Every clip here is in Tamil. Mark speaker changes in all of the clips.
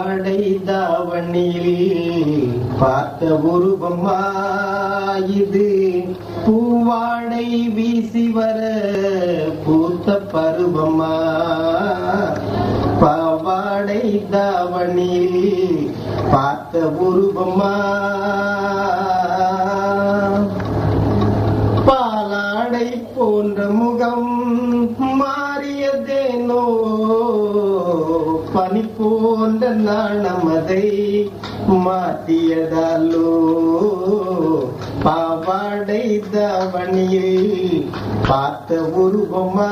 Speaker 1: பாவாடை தாவணியில் பார்த்த உருவமா இது பூவாடை வீசி வர பூத்த பருவமா பாவாடை தாவணியில் பார்த்த உருவமா பாலாடை போன்ற முகம் மாறியதேனோ பனி போன்ற நாணமதை மாற்றியதாலோ பாவாடை தாவணியில் பார்த்த உருவமா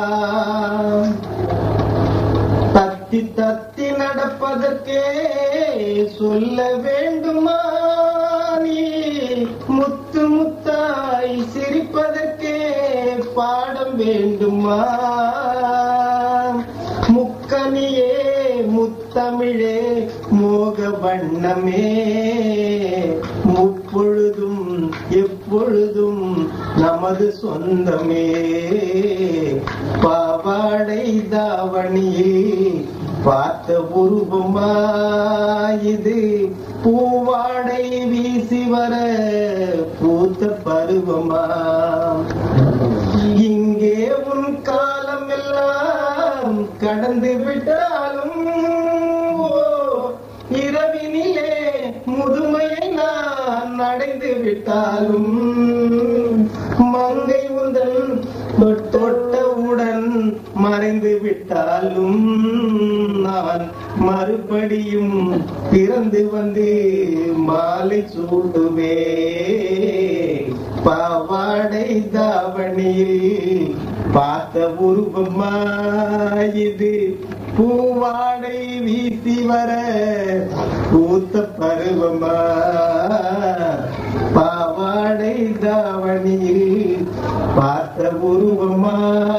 Speaker 1: தத்தி தத்தி நடப்பதற்கே சொல்ல வேண்டுமா நீ முத்து முத்தாய் சிரிப்பதற்கே பாடம் வேண்டுமா முக்கனியே முத்தமிழே மோக வண்ணமே முப்பொழுதும் எப்பொழுதும் நமது சொந்தமே பாவாடை தாவணியில் பார்த்த உருவமா இது பூவாடை வீசி வர பூத்த பருவமா இங்கே உன் காலம் எல்லாம் கடந்து விட்டாலும் ஓ, இரவினிலே முதுமையை நான் அடைந்து விட்டாலும் மங்கை உந்தன் தொட்டவுடன் மறைந்து விட்டாலும் நான் மறுபடியும் பிறந்து வந்து மாலை சூடுவே பாவாடை தாவணியில் பார்த்த உருவமா இது பூவாடை வீசி வர பூத்த பருவமா பாவாடை தாவணியில் பார்த்த உருவமா